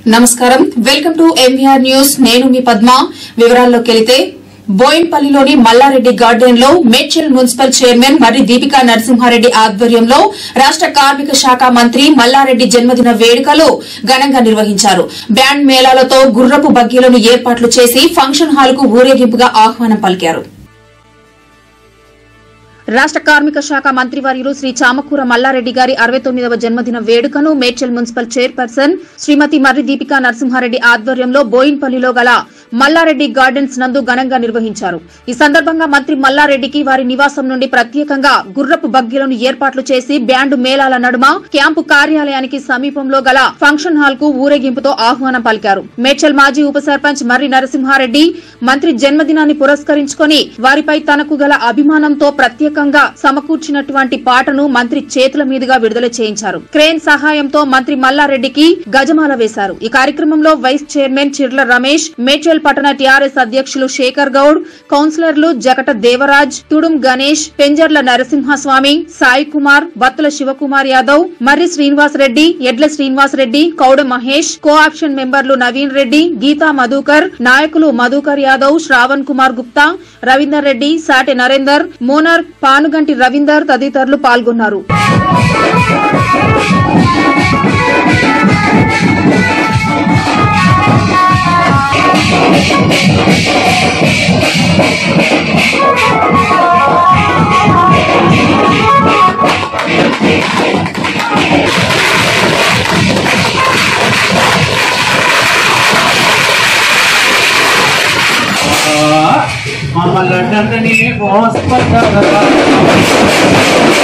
నమస్కారం welcome to MVR news నేను మీ పద్మ వివరాల్లోకి వెళితే బోయిన్పల్లిలోని మల్లారెడ్డి గార్డెన్ లో మేడ్చల్ మున్సిపల్ చైర్మన్ మర్రి దీపికా నరసింహారెడ్డి ఆధ్వర్యంలో రాష్ట కార్మిక శాఖ మంత్రి మల్లారెడ్డి జన్మదిన వేడుకలు ఘనంగా నిర్వహించారు బ్యాండ్ మేళాలతో గుర్రపు బగ్గీలను ఏర్పాట్లు చేసి ఫంక్షన్ హాల్ కు ఊరేగింపుగా ఆహ్వానం పలికారు రాష్ట కార్మిక శాఖ మంత్రివర్యులు శ్రీ చామకూర మల్లారెడ్డి గారి అరవై తొమ్మిదవ జన్మదిన వేడుకను మేడ్చల్ మున్సిపల్ చైర్పర్సన్ శ్రీమతి మర్రి దీపికా నరసింహారెడ్డి ఆధ్వర్యంలో బోయిన్పల్లిలో గల మల్లారెడ్డి గార్డెన్స్ నందు ఘనంగా నిర్వహించారు ఈ సందర్భంగా మంత్రి మల్లారెడ్డికి వారి నివాసం నుండి ప్రత్యేకంగా గుర్రపు బగ్గీలను ఏర్పాట్లు చేసి బ్యాండు మేళాల నడుమ క్యాంపు కార్యాలయానికి సమీపంలో గల ఫంక్షన్ హాల్ కు ఊరేగింపుతో ఆహ్వానం పలికారు మేడ్చల్ మాజీ ఉప సర్పంచ్ మర్రి నరసింహారెడ్డి మంత్రి జన్మదినాన్ని పురస్కరించుకొని వారిపై తనకు గల అభిమానంతో ప్రత్యేకంగా సమకూర్చినటువంటి పాటను మంత్రి చేతుల మీదుగా విడుదల చేయించారు క్రేన్ సహాయంతో మంత్రి మల్లారెడ్డికి గజమాల వేశారు ఈ కార్యక్రమంలో వైస్ చైర్మన్ చిర్ల రమేష్ మేడ్చల్ పట్టణ టీఆర్ఎస్ అధ్యక్షులు శేఖర్ గౌడ్ కౌన్సిలర్లు జగట దేవరాజ్ తుడుం గణేష్ పెంజర్ల నరసింహస్వామి సాయి కుమార్ బత్తుల శివకుమార్ యాదవ్ మర్రి శ్రీనివాస్ రెడ్డి ఎడ్ల శ్రీనివాస్ రెడ్డి కౌడ మహేష్ కో ఆప్షన్ మెంబర్లు నవీన్ రెడ్డి గీతా మధుకర్ నాయకులు మధుకర్ యాదవ్ శ్రావణ్ కుమార్ గుప్తా రవీందర్ రెడ్డి సాటె నరేందర్ మోనర్ పానుగంటి రవీందర్ తదితరులు పాల్గొన్నారు మమ్మల్ని మోసపడ్డా